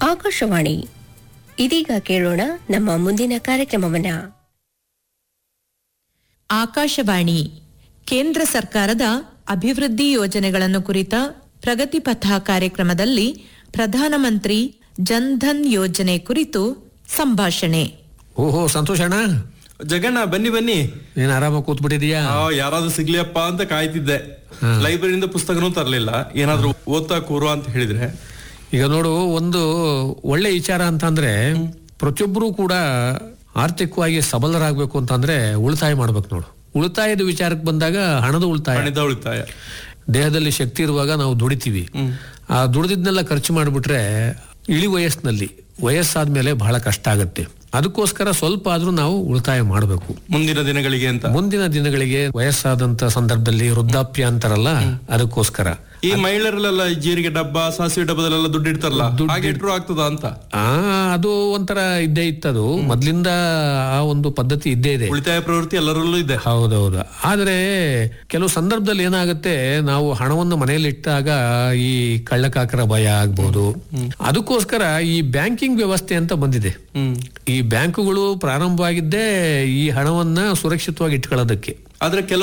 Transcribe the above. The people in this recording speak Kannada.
ಆಕಾಶವಾಣಿ ಇದೀಗ ಕೇಳೋಣ ನಮ್ಮ ಮುಂದಿನ ಕಾರ್ಯಕ್ರಮವನ್ನ ಆಕಾಶವಾಣಿ ಕೇಂದ್ರ ಸರ್ಕಾರದ ಅಭಿವೃದ್ಧಿ ಯೋಜನೆಗಳನ್ನು ಕುರಿತ ಪ್ರಗತಿಪಥ ಕಾರ್ಯಕ್ರಮದಲ್ಲಿ ಪ್ರಧಾನಮಂತ್ರಿ ಜನ್ಧನ್ ಯೋಜನೆ ಕುರಿತು ಸಂಭಾಷಣೆ ಓಹೋ ಸಂತೋಷ ಅಣ್ಣ ಜಗಣ್ಣ ಬನ್ನಿ ಬನ್ನಿ ನೀನ್ ಆರಾಮಾಗಿ ಕೂತ್ಬಿಟ್ಟಿದೀಯಾ ಆ, ಯಾರಾದ್ರೂ ಸಿಗ್ಲಿಯಪ್ಪ ಅಂತ ಕಾಯ್ತಿದ್ದೆ ಲೈಬ್ರರಿಯಿಂದ ಪುಸ್ತಕನೂ ತರ್ಲಿಲ್ಲ ಏನಾದ್ರೂ ಓದ್ತಾ ಕೂರು ಅಂತ ಹೇಳಿದ್ರೆ ಈಗ ನೋಡು ಒಂದು ಒಳ್ಳೆ ವಿಚಾರ ಅಂತಂದ್ರೆ ಪ್ರತಿಯೊಬ್ಬರು ಕೂಡ ಆರ್ಥಿಕವಾಗಿ ಸಬಲರಾಗಬೇಕು ಅಂತಂದ್ರೆ ಉಳಿತಾಯ ಮಾಡ್ಬೇಕು ನೋಡು ಉಳಿತಾಯದ ವಿಚಾರಕ್ಕೆ ಬಂದಾಗ ಹಣದ ಉಳಿತಾಯ ಹಣದ ಉಳಿತಾಯ ದೇಹದಲ್ಲಿ ಶಕ್ತಿ ಇರುವಾಗ ನಾವು ದುಡಿತೀವಿ ಆ ದುಡಿದಿದ್ನೆಲ್ಲ ಖರ್ಚು ಮಾಡಿಬಿಟ್ರೆ ಇಳಿ ವಯಸ್ಸಿನಲ್ಲಿ ವಯಸ್ಸಾದ್ಮೇಲೆ ಬಹಳ ಕಷ್ಟ ಆಗತ್ತೆ ಅದಕ್ಕೋಸ್ಕರ ಸ್ವಲ್ಪ ಆದ್ರೂ ನಾವು ಉಳಿತಾಯ ಮಾಡಬೇಕು ಮುಂದಿನ ದಿನಗಳಿಗೆ ಅಂತ ಮುಂದಿನ ದಿನಗಳಿಗೆ ವಯಸ್ಸಾದಂತ ಸಂದರ್ಭದಲ್ಲಿ ವೃದ್ಧಾಪ್ಯ ಅಂತಾರಲ್ಲ ಅದಕ್ಕೋಸ್ಕರ ಈ ಮಹಿಳೆಯರಲ್ಲೆಲ್ಲ ಈ ಜೀರಿಗೆ ಡಬ್ಬ ಸಾಸಿವೆ ಡಬ್ಬದಲ್ಲೆಲ್ಲ ದುಡ್ಡು ಇಡ್ತಾರಲ್ಲ ಹಾಗೆ ಇಟ್ರು ಆಗ್ತದ ಅಂತ ಆ ಅದು ಒಂಥರ ಇದ್ದೇ ಇತ್ತದು ಮೊದ್ಲಿಂದ ಆ ಒಂದು ಪದ್ಧತಿ ಇದ್ದೇ ಇದೆ ಉಳಿತಾಯ ಪ್ರವೃತ್ತಿ ಎಲ್ಲರಲ್ಲೂ ಇದೆ ಹೌದೌದು ಆದ್ರೆ ಕೆಲವು ಸಂದರ್ಭದಲ್ಲಿ ಏನಾಗುತ್ತೆ ನಾವು ಹಣವನ್ನು ಮನೆಯಲ್ಲಿ ಇಟ್ಟಾಗ ಈ ಕಳ್ಳಕಾಕರ ಭಯ ಆಗ್ಬೋದು ಅದಕ್ಕೋಸ್ಕರ ಈ ಬ್ಯಾಂಕಿಂಗ್ ವ್ಯವಸ್ಥೆ ಅಂತ ಬಂದಿದೆ ಹ್ಮ್ ಈ ಬ್ಯಾಂಕುಗಳು ಪ್ರಾರಂಭವಾಗಿದ್ದೇ ಈ ಹಣವನ್ನ ಸುರಕ್ಷಿತವಾಗಿ ಇಟ್ಕೊಳ್ಳೋದಕ್ಕೆ ಆದ್ರೆ ಕೆಲವು